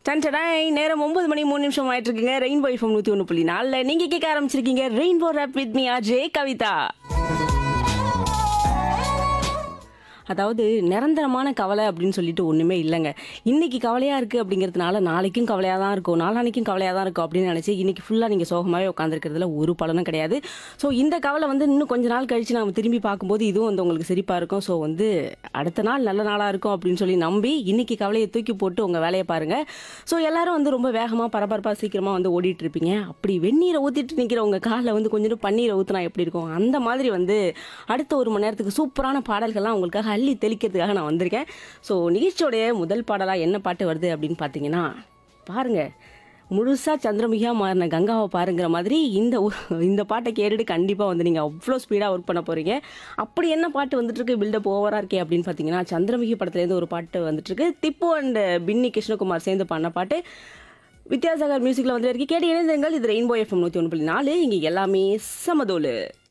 டன்டடாய் நேரம் ஒன்பது மணி மூணு நிமிஷம் ஆயிட்டு இருக்குங்க ரெயின்போ எஃப்எம் நூற்றி ஒன்று புள்ளி நாலில் நீங்கள் கேட்க ஆரம்பிச்சிருக்கீங்க rainbow rap with me RJ Kavitha அதாவது நிரந்தரமான கவலை அப்படின்னு சொல்லிட்டு ஒன்றுமே இல்லைங்க இன்னைக்கு கவலையாக இருக்குது அப்படிங்கிறதுனால நாளைக்கும் கவலையாக தான் இருக்கும் நாளானைக்கும் கவலையாக தான் இருக்கும் அப்படின்னு நினச்சி இன்னைக்கு ஃபுல்லாக நீங்கள் சோகமாகவே உட்காந்துருக்கிறதுல ஒரு பலனும் கிடையாது ஸோ இந்த கவலை வந்து இன்னும் கொஞ்ச நாள் கழித்து நம்ம திரும்பி பார்க்கும்போது இதுவும் வந்து உங்களுக்கு சிரிப்பாக இருக்கும் ஸோ வந்து அடுத்த நாள் நல்ல நாளாக இருக்கும் அப்படின்னு சொல்லி நம்பி இன்னைக்கு கவலையை தூக்கி போட்டு உங்கள் வேலையை பாருங்கள் ஸோ எல்லாரும் வந்து ரொம்ப வேகமாக பரபரப்பாக சீக்கிரமாக வந்து ஓடிட்டு இருப்பீங்க அப்படி வெந்நீரை ஊற்றிட்டு நிற்கிற உங்கள் காலில் வந்து கொஞ்சம் பன்னீரை ஊற்றினா எப்படி இருக்கும் அந்த மாதிரி வந்து அடுத்த ஒரு மணி நேரத்துக்கு சூப்பரான பாடல்கள்லாம் உங்களுக்காக அள்ளி தெளிக்கிறதுக்காக நான் வந்திருக்கேன் ஸோ நிகழ்ச்சியோடைய முதல் பாடலாக என்ன பாட்டு வருது அப்படின்னு பார்த்தீங்கன்னா பாருங்க முழுசாக சந்திரமுகியா மாறின கங்காவை பாருங்கிற மாதிரி இந்த ஒரு- இந்த பாட்டை கேட்டுட்டு கண்டிப்பாக வந்து நீங்கள் அவ்வளோ ஸ்பீடாக ஒர்க் பண்ண போகிறீங்க அப்படி என்ன பாட்டு வந்துட்டு இருக்கு பில்டப் ஓவராக இருக்கே அப்படின்னு பார்த்தீங்கன்னா சந்திரமுகி படத்துலேருந்து ஒரு பாட்டு வந்துட்டு இருக்கு திப்பு அண்ட் பின்னி கிருஷ்ணகுமார் சேர்ந்து பண்ண பாட்டு வித்யாசாகர் மியூசிக்கில் வந்து இருக்கு கேட்டு இணைந்தங்கள் இது ரெயின்போ எஃப்எம் நூற்றி ஒன்று புள்ளி நாலு இங்கே எல்லாமே சமதோலு